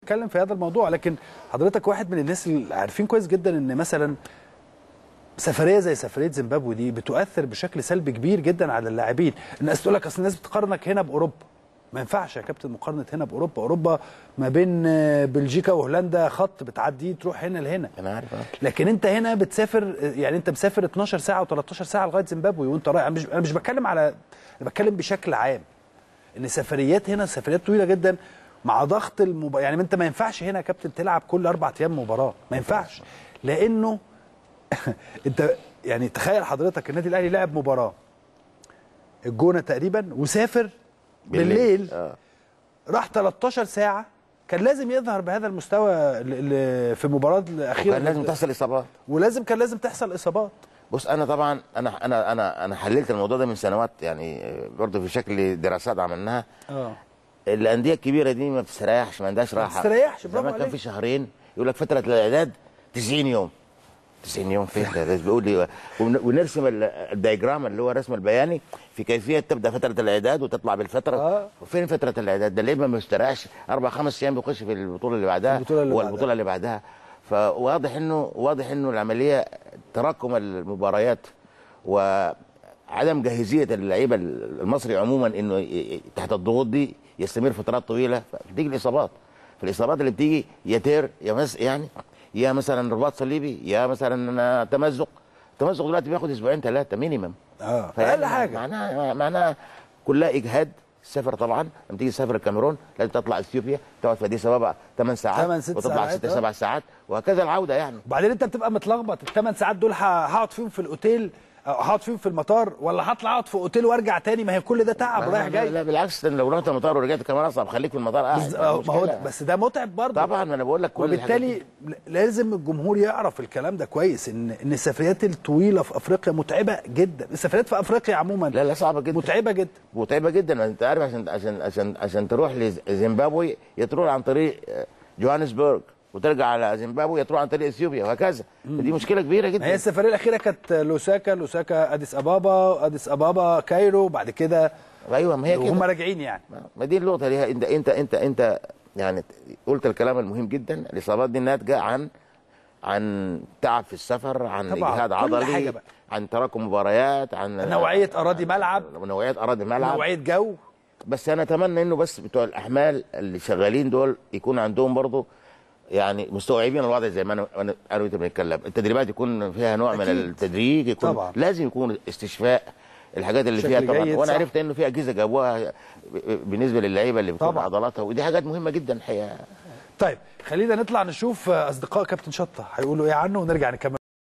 نتكلم في هذا الموضوع لكن حضرتك واحد من الناس اللي عارفين كويس جدا ان مثلا سفريه زي سفريه زيمبابوي دي بتؤثر بشكل سلبي كبير جدا على اللاعبين الناس تقول لك اصل الناس بتقارنك هنا باوروبا ما ينفعش يا كابتن مقارنه هنا باوروبا اوروبا ما بين آه، بلجيكا وهولندا خط بتعديه تروح هنا لهنا انا عارف آه. لكن انت هنا بتسافر يعني انت مسافر 12 ساعه و13 ساعه لغايه زيمبابوي وانت رايح أنا مش انا مش بتكلم على انا بتكلم بشكل عام ان سفريات هنا سفريات طويله جدا مع ضغط المب... يعني انت ما ينفعش هنا يا كابتن تلعب كل اربع ايام مباراه ما ينفعش لانه انت يعني تخيل حضرتك النادي الاهلي لعب مباراه الجونه تقريبا وسافر بالليل, بالليل. آه. راح 13 ساعه كان لازم يظهر بهذا المستوى ال- ال- في المباراه الاخيره كان لازم تحصل اصابات ولازم كان لازم تحصل اصابات بص انا طبعا انا انا انا انا حللت الموضوع ده من سنوات يعني آه، برضه في شكل دراسات عملناها اه الانديه الكبيره دي ما بتستريحش ما عندهاش راحه بتستريحش، برافو زمان كان عليك. في شهرين يقول لك فتره الاعداد 90 يوم 90 يوم فين ده بيقول لي ون- ونرسم ال- الدايجرام اللي هو الرسم البياني في كيفيه تبدا فتره الاعداد وتطلع بالفتره آه. وفين فتره الاعداد ده ليه ما بيستريحش اربع خمس ايام بيخش في البطوله اللي بعدها البطولة اللي بعدها. والبطوله اللي بعدها فواضح انه واضح انه العمليه تراكم المباريات وعدم جاهزيه اللعيبه المصري عموما انه ي- ي- تحت الضغوط دي يستمر فترات طويله فتيجي الاصابات فالاصابات اللي بتيجي يا تير يا مس يعني يا مثلا رباط صليبي يا مثلا تمزق التمزق دلوقتي بياخد اسبوعين ثلاثه مينيمم اه فيعني اقل حاجه معناها معناها كلها اجهاد السفر طبعا لما تيجي تسافر الكاميرون لازم تطلع اثيوبيا تقعد في اديس ابابا 8 ساعات تمن، ست وتطلع ساعات، 6 آه. 7 ساعات وهكذا العوده يعني وبعدين انت بتبقى متلخبط الثمان ساعات دول ه- هقعد فيهم في الاوتيل أو هقعد فيهم في المطار ولا هطلع اقعد في اوتيل وارجع تاني ما هي كل ده تعب لا- رايح لا- جاي لا بالعكس ده لو رحت المطار ورجعت كمان اصعب خليك في المطار قاعد بس, آه، ما هو مشكلة. بس ده متعب برضه طبعا ما انا بقول لك كل الحاجات وبالتالي لازم الجمهور يعرف الكلام ده كويس ان ان السفريات الطويله في افريقيا متعبه جدا السفريات في افريقيا عموما لا لا صعبه جدا متعبه جدا متعبه جدا ما انت عارف عشان عشان عشان عشان تروح لزيمبابوي يا تروح عن طريق آه، جوهانسبرج وترجع على زيمبابوي يا تروح عن طريق اثيوبيا وهكذا دي مشكله كبيره ما هي جدا السفريه الاخيره كانت لوساكا لوساكا اديس ابابا اديس ابابا كايرو بعد كده ايوه ما هي وهم كده راجعين يعني ما دي النقطه اللي هي انت انت انت انت يعني قلت الكلام المهم جدا الاصابات دي ناتجه عن عن تعب في السفر عن طبعاً، اجهاد كل عضلي حاجة بقى. عن تراكم مباريات عن نوعيه اراضي ملعب نوعيه اراضي ملعب نوعيه جو بس انا اتمنى انه بس بتوع الاحمال اللي شغالين دول يكون عندهم برضه يعني مستوعبين الوضع زي ما انا انا انا وانت بنتكلم التدريبات يكون فيها نوع من أكيد. التدريج يكون طبعاً. لازم يكون استشفاء الحاجات اللي بشكل فيها طبعا جيد، وانا صح. عرفت انه في اجهزه جابوها بالنسبه للعيبه اللي بتكون طبعاً. عضلاتها ودي حاجات مهمه جدا الحقيقه طيب خلينا نطلع نشوف اصدقاء كابتن شطه هيقولوا ايه عنه ونرجع نكمل